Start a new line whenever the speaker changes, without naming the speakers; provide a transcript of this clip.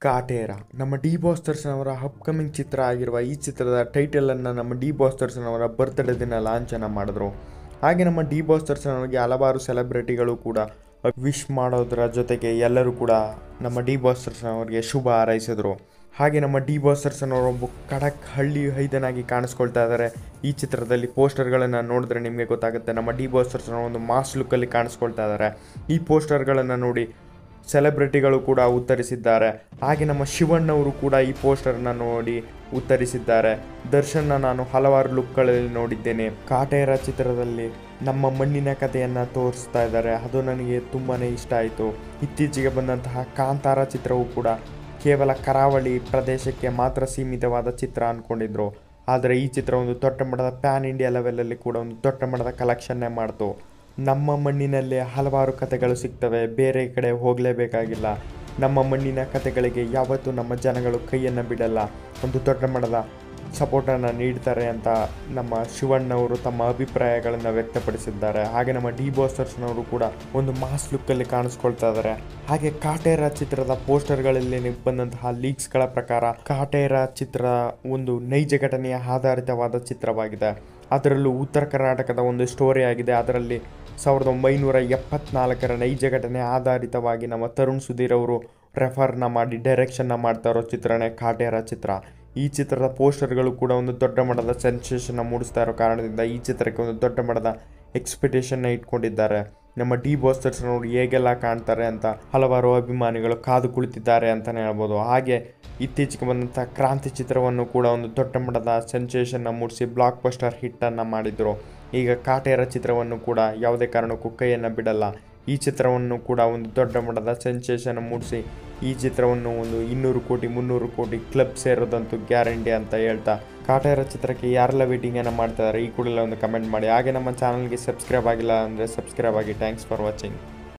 ಕಾಟೇರ ನಮ್ಮ D boss Darshan ಅವರ upcoming ಚಿತ್ರ ಆಗಿರುವ ಈ ಚಿತ್ರದ ಟೈಟಲನ್ನು ನಮ್ಮ ಡಿ ಬಾಸ್ ದರ್ಶನ್ ಅವರ ಬರ್ತ್ಡೇ ದಿನ ಲಾಂಛನ ಮಾಡಿದ್ರು ಹಾಗೆ ನಮ್ಮ ಡಿ ಬಾಸ್ ದರ್ಶನ್ ಅವರಿಗೆ ಹಲವಾರು ಸೆಲೆಬ್ರಿಟಿಗಳು ಕೂಡ ವಿಶ್ ಮಾಡೋದರ ಜೊತೆಗೆ ಎಲ್ಲರೂ ಕೂಡ ನಮ್ಮ ಡಿ ಬಾಸ್ ದರ್ಶನ್ ಅವರಿಗೆ ಶುಭ ಹಾರೈಸಿದ್ರು ಹಾಗೆ ನಮ್ಮ ಡಿ ಬಾಸ್ ದರ್ಶನ್ ಅವರು ಒಬ್ಬ ಖಡಕ್ ಹಳ್ಳಿ ಹೈದನಾಗಿ ಕಾಣಿಸ್ಕೊಳ್ತಾ ಇದ್ದಾರೆ ಈ ಚಿತ್ರದಲ್ಲಿ ಪೋಸ್ಟರ್ಗಳನ್ನು ನೋಡಿದ್ರೆ ನಿಮಗೆ ಗೊತ್ತಾಗುತ್ತೆ ನಮ್ಮ ಡಿ ಬಾಸ್ ದರ್ಶನ್ ಅವರು ಒಂದು ಮಾಸ್ ಲುಕ್ಕಲ್ಲಿ ಕಾಣಿಸ್ಕೊಳ್ತಾ ಇದ್ದಾರೆ ಈ ಪೋಸ್ಟರ್ಗಳನ್ನು ನೋಡಿ ಸೆಲೆಬ್ರಿಟಿಗಳು ಕೂಡ ಉತ್ತರಿಸಿದ್ದಾರೆ ಹಾಗೆ ನಮ್ಮ ಶಿವಣ್ಣವರು ಕೂಡ ಈ ಪೋಸ್ಟರ್ನ ನೋಡಿ ಉತ್ತರಿಸಿದ್ದಾರೆ ದರ್ಶನ್ನ ನಾನು ಹಲವಾರು ಲುಕ್ಗಳಲ್ಲಿ ನೋಡಿದ್ದೇನೆ ಕಾಟೇರ ಚಿತ್ರದಲ್ಲಿ ನಮ್ಮ ಮಣ್ಣಿನ ಕಥೆಯನ್ನು ತೋರಿಸ್ತಾ ಇದ್ದಾರೆ ಅದು ನನಗೆ ತುಂಬಾ ಇಷ್ಟ ಆಯಿತು ಇತ್ತೀಚೆಗೆ ಬಂದಂತಹ ಕಾಂತಾರ ಚಿತ್ರವು ಕೂಡ ಕೇವಲ ಕರಾವಳಿ ಪ್ರದೇಶಕ್ಕೆ ಮಾತ್ರ ಸೀಮಿತವಾದ ಚಿತ್ರ ಅಂದ್ಕೊಂಡಿದ್ರು ಆದರೆ ಈ ಚಿತ್ರ ಒಂದು ದೊಡ್ಡ ಮಟ್ಟದ ಪ್ಯಾನ್ ಇಂಡಿಯಾ ಲೆವೆಲಲ್ಲಿ ಕೂಡ ಒಂದು ದೊಡ್ಡ ಮಟ್ಟದ ಕಲೆಕ್ಷನ್ನೇ ಮಾಡ್ತು ನಮ್ಮ ಮಣ್ಣಿನಲ್ಲೇ ಹಲವಾರು ಕಥೆಗಳು ಸಿಗ್ತವೆ ಬೇರೆ ಕಡೆ ಹೋಗಲೇಬೇಕಾಗಿಲ್ಲ ನಮ್ಮ ಮಣ್ಣಿನ ಕಥೆಗಳಿಗೆ ಯಾವತ್ತೂ ನಮ್ಮ ಜನಗಳು ಕೈಯನ್ನು ಬಿಡಲ್ಲ ಒಂದು ದೊಡ್ಡ ಮಟ್ಟದ ಸಪೋರ್ಟನ್ನು ನೀಡ್ತಾರೆ ಅಂತ ನಮ್ಮ ಶಿವಣ್ಣವರು ತಮ್ಮ ಅಭಿಪ್ರಾಯಗಳನ್ನು ವ್ಯಕ್ತಪಡಿಸಿದ್ದಾರೆ ಹಾಗೆ ನಮ್ಮ ಡಿ ಬಾಸ್ ದರ್ಶನ್ ಅವರು ಕೂಡ ಒಂದು ಮಾಸ್ ಲುಕ್ಕಲ್ಲಿ ಕಾಣಿಸ್ಕೊಳ್ತಾ ಇದ್ದಾರೆ ಹಾಗೆ ಕಾಟೇರ ಚಿತ್ರದ ಪೋಸ್ಟರ್ಗಳಲ್ಲಿ ಬಂದಂತಹ ಲೀಕ್ಸ್ಗಳ ಪ್ರಕಾರ ಕಾಟೇರ ಚಿತ್ರ ಒಂದು ನೈಜ ಘಟನೆಯ ಆಧಾರಿತವಾದ ಚಿತ್ರವಾಗಿದೆ ಅದರಲ್ಲೂ ಉತ್ತರ ಕರ್ನಾಟಕದ ಒಂದು ಸ್ಟೋರಿ ಆಗಿದೆ ಅದರಲ್ಲಿ ಸಾವಿರದ ಒಂಬೈನೂರ ಎಪ್ಪತ್ನಾಲ್ಕರ ನೈಜ ಘಟನೆ ಆಧಾರಿತವಾಗಿ ನಮ್ಮ ತರುಣ್ ಸುಧೀರ್ ಅವರು ರೆಫರ್ನ ಮಾಡಿ ಡೈರೆಕ್ಷನ್ನ ಮಾಡ್ತಾ ಇರೋ ಚಿತ್ರನೇ ಕಾಟೇರ ಚಿತ್ರ ಈ ಚಿತ್ರದ ಪೋಸ್ಟರ್ಗಳು ಕೂಡ ಒಂದು ದೊಡ್ಡ ಮಟ್ಟದ ಸೆನ್ಸೇಷನ್ನ ಮೂಡಿಸ್ತಾ ಇರೋ ಕಾರಣದಿಂದ ಈ ಚಿತ್ರಕ್ಕೆ ಒಂದು ದೊಡ್ಡ ಮಟ್ಟದ ಎಕ್ಸ್ಪೆಕ್ಟೇಷನ್ನ ಇಟ್ಕೊಂಡಿದ್ದಾರೆ ನಮ್ಮ ಡಿ ಬಾಸ್ ದರ್ಶನ್ ಅವರು ಹೇಗೆಲ್ಲ ಕಾಣ್ತಾರೆ ಅಂತ ಹಲವಾರು ಅಭಿಮಾನಿಗಳು ಕಾದು ಕುಳಿತಿದ್ದಾರೆ ಅಂತಲೇ ಹೇಳ್ಬೋದು ಹಾಗೆ ಇತ್ತೀಚೆಗೆ ಬಂದಂಥ ಕ್ರಾಂತಿ ಚಿತ್ರವನ್ನು ಕೂಡ ಒಂದು ದೊಡ್ಡ ಮಟ್ಟದ ಸೆನ್ಸೇಷನ್ನ ಮೂಡಿಸಿ ಬ್ಲಾಕ್ ಬಸ್ಟರ್ ಹಿಟ್ಟನ್ನು ಮಾಡಿದರು ಈಗ ಕಾಟೇರ ಚಿತ್ರವನ್ನು ಕೂಡ ಯಾವುದೇ ಕಾರಣಕ್ಕೂ ಕೈಯನ್ನು ಬಿಡಲ್ಲ ಈ ಚಿತ್ರವನ್ನು ಕೂಡ ಒಂದು ದೊಡ್ಡ ಮಟ್ಟದ ಸೆನ್ಸೇಷನ್ ಮೂಡಿಸಿ ಈ ಚಿತ್ರವನ್ನು ಒಂದು ಇನ್ನೂರು ಕೋಟಿ ಮುನ್ನೂರು ಕೋಟಿ ಕ್ಲಬ್ ಸೇರೋದಂತೂ ಗ್ಯಾರಂಟಿ ಅಂತ ಹೇಳ್ತಾ ಕಾಟೇರ ಚಿತ್ರಕ್ಕೆ ಯಾರೆಲ್ಲ ವೇಟಿಂಗನ್ನು ಮಾಡ್ತಾ ಇದ್ದಾರೆ ಈ ಕೂಡಲೇ ಒಂದು ಕಮೆಂಟ್ ಮಾಡಿ ಹಾಗೆ ನಮ್ಮ ಚಾನಲ್ಗೆ ಸಬ್ಸ್ಕ್ರೈಬ್ ಆಗಿಲ್ಲ ಅಂದರೆ ಸಬ್ಸ್ಕ್ರೈಬ್ ಆಗಿ ಥ್ಯಾಂಕ್ಸ್ ಫಾರ್ ವಾಚಿಂಗ್